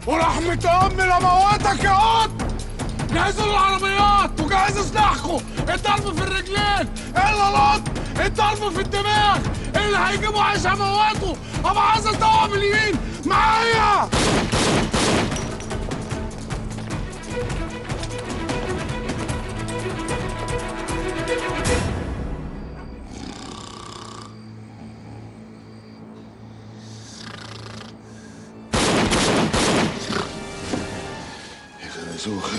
ورحمة أمي لمواتك يا قط جهزوا العربيات وجهزوا سلاحكم الضرب في الرجلين الغلط الضرب في الدماغ اللي هيجيبوا عيش هموته ابقى عايز ادور باليمين معايا يا غرزوخة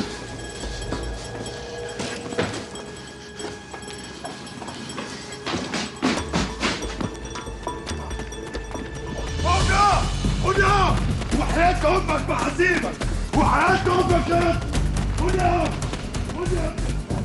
هدى هدى وحياة أمك ما هسيبك وحياة أمك يا هدى هدى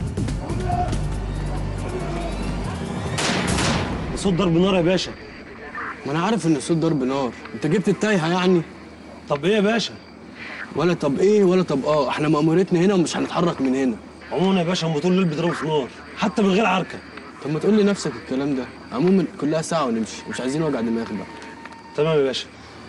صوت ضرب نار يا باشا ما انا عارف ان صوت ضرب نار انت جبت التايهه يعني طب ايه يا باشا ولا طب ايه ولا طب اه احنا مأموريتنا هنا ومش هنتحرك من هنا عموما يا باشا هم طول الليل بيضربوا في نار حتى من غير عركه طب ما تقول لي نفسك الكلام ده عموما كلها ساعه ونمشي مش عايزين وجع دماغ بقى تمام يا باشا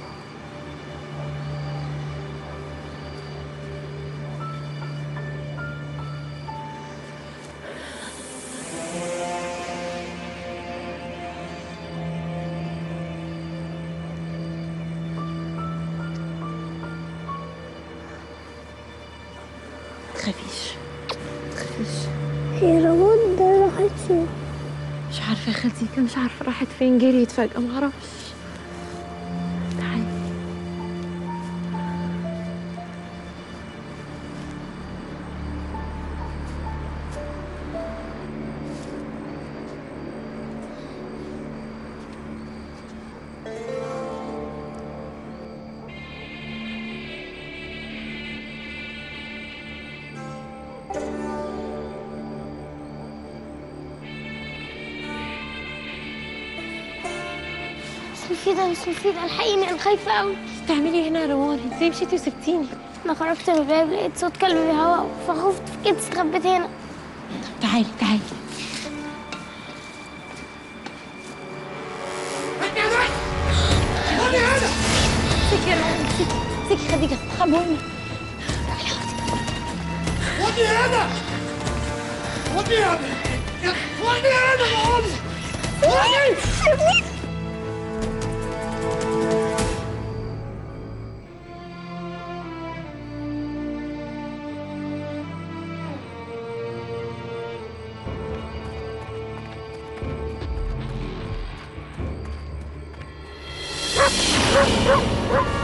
تخافيش تخافيش هي رمضان ده راحت فين مش عارفة يا خالتي مش عارفة راحت فين جريت فجأة معرفش تعالي مش مفيدة مش مفيدة الحقيني أنا خايفة أوي بتعملي هنا يا روان ازاي مشيتي وسبتيني أنا خرجت من الباب لقيت صوت كلب بيهوى فخفت فكنت استخبيت هنا طب تعالي تعالي امسكي يا روان امسكي امسكي خديجة خبوني ودي هنا ودي هنا ودي هنا بقول ودي Ah!